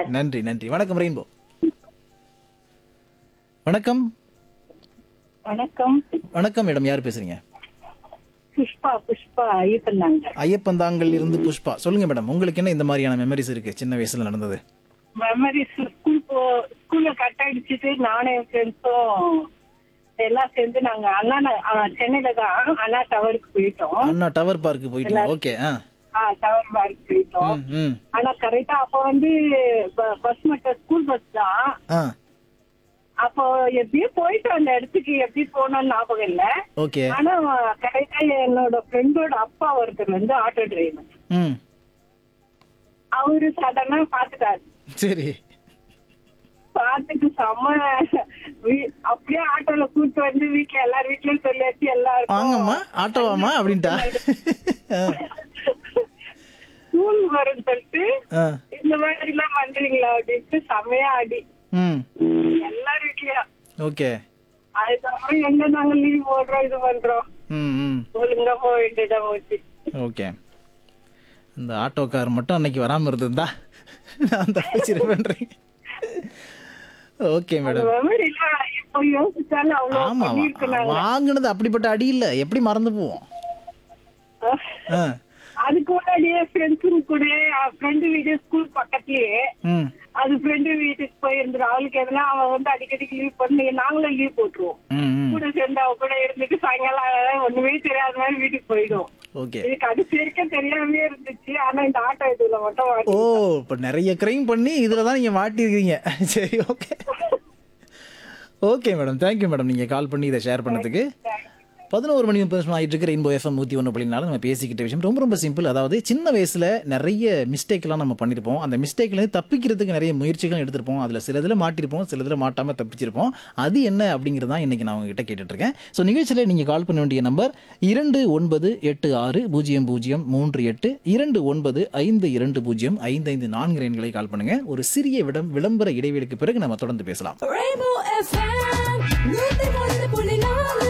sir நன்றி நன்றி வணக்கம் ரெயின்போ வணக்கம் வணக்கம் வணக்கம் மேடம் யார் பேசுறீங்க புஷ்பா புஷ்பா ஐயப்பந்தாங்க ஐயப்பந்தாங்கல் இருந்து புஷ்பா சொல்லுங்க மேடம் உங்களுக்கு என்ன இந்த மாதிரியான மெமரிஸ் இருக்கு சின்ன வயசுல நடந்தது மெமரிஸ் ஸ்கூல் போ ஸ்கூல்ல கட் அடிச்சுட்டு நானும் என் ஃப்ரெண்ட்ஸும் எல்லாம் சேர்ந்து நாங்க அண்ணா ந- ஆ, சென்னையில தான் அண்ணா டவருக்கு போயிட்டோம் அண்ணா டவர் பார்க் போயிட்டு ஓகே ஆ ஆ டவர் பார்க் போயிட்டோம் ம், ம் ஆனா கரெக்டா அப்போ வந்து பஸ் மட்டும் ஸ்கூல் பஸ் தான் ஆ அப்போ எப்படியோ போயிட்டு அந்த இடத்துக்கு எப்படி போனோம்னு ஞாபகம் இல்ல ஓகே ஆனா கரெக்டா என்னோட ஃப்ரெண்டோட அப்பா ஒருத்தர் வந்து ஆட்டோ டிரைவர் ம் அவரு சடனா பாத்துட்டாரு சரி பார்த்துட்டு செம்ம வீ- அப்படியே ஆட்டோல கூட்டு வந்து வீட்டுல எல்லார் வீட்லயும் சொல்லியாச்சு எல்லாருக்கும் வாங்கம்மா ஆட்டோவாம்மா அப்படின்ட்டா ஸ்கூல் வரும்னு சொல்லிட்டு ஆ இந்த மாதிரி எல்லாம் பண்றீங்களா அப்படின்ட்டு செம்மையா அடி ம் எல்லார் வீட்லயும் ஓகே அதுக்கப்புறம் எங்க நாங்க லீவ் போடுறோம் இது பண்றோம் ம் ம் ஒழுங்கா போக வேண்டியதா போச்சு ஓகே இந்த ஆட்டோக்கார் மட்டும் அன்னைக்கு வராமல் இருந்திருந்தா நான் தப்பிச்சிருப்பேன்றேன் ஓகே மேடம் மெமரி இப்போ யோசிச்சாலும் அவ்வளவு ஆமா பண்ணிருக்கு நாங்க வாங்கினது அப்படிப்பட்ட அடி இல்ல எப்படி மறந்து போவோம் ஆ அதுக்கு முன்னாடியே ஃப்ரெண்ட்ஸும் கூட ஃப்ரெண்டு வீடு ஸ்கூல் பக்கத்துலயே ம் அது ஃப்ரெண்டு வீட்டுக்கு போயிருந்துடும் அவளுக்கு எதுனா அவன் வந்து அடிக்கடிக்கு லீவ் பண்ணி நாங்களும் லீவ் போட்டுருவோம் ம் ம் கூட சேர்ந்து அவ கூட இருந்துட்டு சாயங்காலம் ஒண்ணுமே தெரியாத மாதிரி வீட்டுக்கு போயிடும் ஓகே இது கடைசி வரைக்கும் தெரியாமே இருந்துச்சு ஆனா இந்த ஆட்டோ இதுல மட்டும் ஓ மாட்டி இப்போ நிறைய கிரைம் பண்ணி இதில் தான் நீங்கள் மாட்டிருக்கீங்க சரி okay okay madam thank you madam நீங்கள் கால் பண்ணி இதை ஷேர் பண்ணதுக்கு பதினோரு மணி பேசணும் ஆகிட்டு இருக்கிற இன்போ எஃப்எம் நூற்றி ஒன்று அப்படின்னாலும் நம்ம பேசிக்கிட்ட விஷயம் ரொம்ப ரொம்ப சிம்பிள் அதாவது சின்ன வயசில் நிறைய மிஸ்டேக்லாம் நம்ம பண்ணியிருப்போம் அந்த மிஸ்டேக்லேருந்து தப்பிக்கிறதுக்கு நிறைய முயற்சிகள் எடுத்திருப்போம் அதில் சில இதில் மாட்டிருப்போம் சில இதில் மாட்டாமல் தப்பிச்சிருப்போம் அது என்ன அப்படிங்கிறது தான் இன்றைக்கி நான் உங்ககிட்ட கேட்டுட்டு இருக்கேன் ஸோ நிகழ்ச்சியில் நீங்கள் கால் பண்ண வேண்டிய நம்பர் இரண்டு ஒன்பது எட்டு ஆறு பூஜ்ஜியம் பூஜ்ஜியம் மூன்று எட்டு இரண்டு ஒன்பது ஐந்து இரண்டு பூஜ்ஜியம் ஐந்து ஐந்து நான்கு எண்களை கால் பண்ணுங்க ஒரு சிறிய விடம் விளம்பர இடைவெளிக்கு பிறகு நம்ம தொடர்ந்து பேசலாம் Rainbow FM, நூத்தி ஒன்று புள்ளி நாலு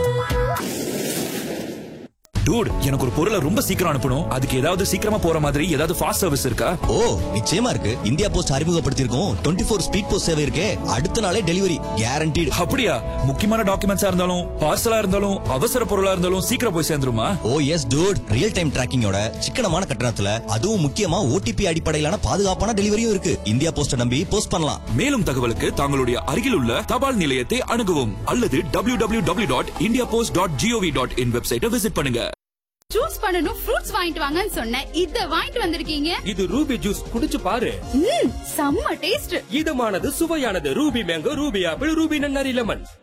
டூட் எனக்கு ஒரு பொருளை ரொம்ப சீக்கிரம் அனுப்பணும் அதுக்கு ஏதாவது சீக்கிரமா போற மாதிரி ஏதாவது ஃபாஸ்ட் சர்வீஸ் இருக்கா ஓ நிச்சயமா இருக்கு இந்தியா போஸ்ட் அறிமுகப்படுத்தியிருக்கோம் டுவெண்ட்டி ஃபோர் ஸ்பீட் போஸ்ட் சேவை இருக்கே அடுத்த நாளே டெலிவரி கேரண்டீடு அப்படியா முக்கியமான டாக்குமெண்ட்ஸா இருந்தாலும் பார்சலா இருந்தாலும் அவசர பொருளா இருந்தாலும் சீக்கிரம் போய் சேர்ந்துருமா oh yes dude real time டிராக்கிங்கோட சிக்கனமான கட்டணத்துல அதுவும் முக்கியமா ஓடிபி அடிப்படையிலான பாதுகாப்பான டெலிவரியும் இருக்கு இந்தியா போஸ்ட நம்பி போஸ்ட் பண்ணலாம் மேலும் தகவலுக்கு தங்களுடைய அருகில் உள்ள தபால் நிலையத்தை அணுகவும் அல்லது W W W dot India post dot G O V dot in வெப்சைட்டை விசிட் பண்ணுங்க ஜூஸ் பண்ணனும் ஃப்ரூட்ஸ் வாங்கிட்டு வாங்கன்னு சொன்னேன் இத வாங்கிட்டு வந்திருக்கீங்க இது ரூபி ஜூஸ் குடிச்சு பாரு ம் செம்ம டேஸ்ட் இதமானது சுவையானது Ruby mango Ruby apple Ruby நன்னாரி லெமன்